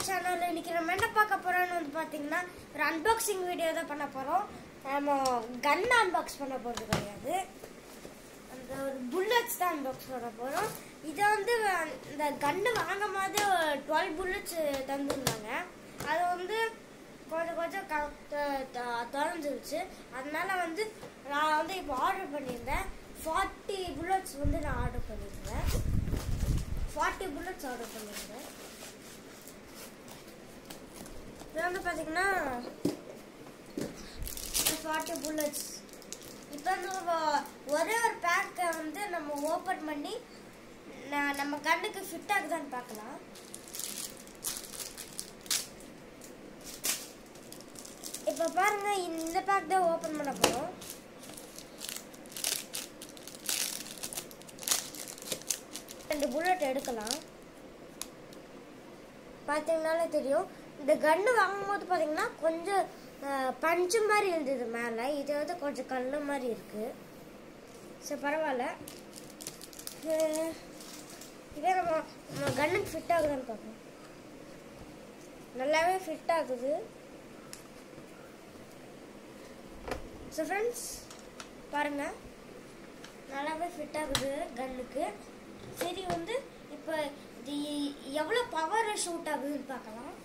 சேனலில் இன்னைக்கு நம்ம என்ன பார்க்க போறோம்னு வந்து பார்த்தீங்கன்னா ஒரு அன்பாக்சிங் வீடியோ தான் பண்ண போகிறோம் நம்ம கன் அன்பாக்ஸ் பண்ண போகிறது கிடையாது அந்த ஒரு புல்லட்ஸ் தான் அன்பாக்ஸ் பண்ண போகிறோம் இதை வந்து அஹ், இந்த கன்று வாங்கும் போது டுவெல் புல்லட்ஸ் தந்துருந்தாங்க அது வந்து கொஞ்சம் கொஞ்சம் க த- த- தொலைஞ்சிருச்சு அதனால வந்து நான் வந்து இப்போ ஆர்டர் பண்ணியிருந்தேன் ஃபார்ட்டி புல்லட்ஸ் வந்து நான் ஆர்டர் பண்ணியிருந்தேன் ஃபார்ட்டி புல்லட்ஸ் ஆர்டர் பண்ணியிருந்தேன் இது வந்து பார்த்தீங்கன்னா ஃபார்ட்டி புல்லட்ஸ் இப்போ வந்து ஒ- ஒரே ஒரு பேக்கை வந்து நம்ம ஓப்பன் பண்ணி ந- நம்ம கண்ணுக்கு ஃபிட் ஆகுதான்னு பார்க்கலாம் இப்போ பாருங்க இந்த பேக் தான் ஓப்பன் பண்ண போகிறோம் ரெண்டு புல்லட் எடுக்கலாம் பார்த்தீங்கனாலே தெரியும் இந்த கன்று வாங்கும்போது பார்த்தீங்கன்னா கொஞ்சம் அஹ், பஞ்சு மாதிரி இருந்தது மேலே இது வந்து கொஞ்சம் கல் மாதிரி இருக்கு சரி பரவாயில்ல அஹ், இதே நம்ம நம்ம கன்னுக்கு ஃபிட் ஆகுதான்னு பார்ப்போம் நல்லாவே ஃபிட் ஆகுது ஸோ ஃப்ரெண்ட்ஸ் பாருங்கள் நல்லாவே ஃபிட் ஆகுது கன்னுக்கு சரி வந்து இப்போ இது எவ்வளோ பவர் ஷூட் ஆகுதுன்னு பார்க்கலாம்